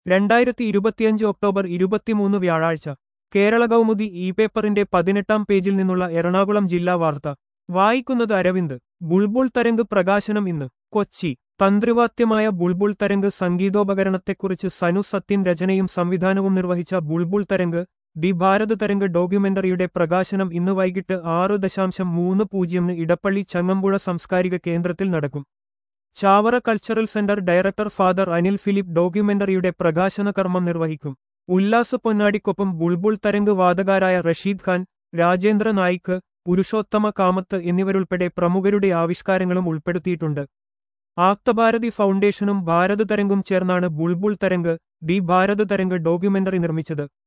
രണ്ടായിരത്തി ഇരുപത്തിയഞ്ച് ഒക്ടോബർ ഇരുപത്തിമൂന്ന് വ്യാഴാഴ്ച കേരള കൗമുദി ഇ പേപ്പറിന്റെ പതിനെട്ടാം പേജിൽ നിന്നുള്ള എറണാകുളം ജില്ലാ വാർത്ത വായിക്കുന്നത് അരവിന്ദ് ബുൾബുൾ തരംഗ് പ്രകാശനം ഇന്ന് കൊച്ചി തന്ത്രിവാദ്യമായ ബുൾബുൾ തരംഗ് സംഗീതോപകരണത്തെക്കുറിച്ച് സനു സത്യൻ രചനയും സംവിധാനവും നിർവഹിച്ച ബുൾബുൾ തരംഗ് ദി ഭാരത് തരംഗ് ഡോക്യുമെന്ററിയുടെ പ്രകാശനം ഇന്ന് വൈകിട്ട് ആറ് ദശാംശം മൂന്ന് പൂജ്യമിന് ഇടപ്പള്ളി ചങ്ങമ്പുഴ സാംസ്കാരിക കേന്ദ്രത്തിൽ നടക്കും Chavara cultural centre director father Anil Philip ഡോക്യുമെന്ററിയുടെ പ്രകാശന കർമ്മം നിർവഹിക്കും ഉല്ലാസ് പൊന്നാടിക്കൊപ്പം ബുൾബുൾ തരംഗ് വാദകാരായ റഷീദ് ഖാൻ രാജേന്ദ്ര നായിക്ക് പുരുഷോത്തമ കാമത്ത് എന്നിവരുൾപ്പെടെ പ്രമുഖരുടെ ആവിഷ്കാരങ്ങളും ഉൾപ്പെടുത്തിയിട്ടുണ്ട് ആപ്തഭാരതി ഫൗണ്ടേഷനും ഭാരത് തരംഗും ചേർന്നാണ് ബുൾബുൾ തരംഗ് ദി ഭാരത് തരംഗ് ഡോക്യുമെന്ററി നിർമ്മിച്ചത്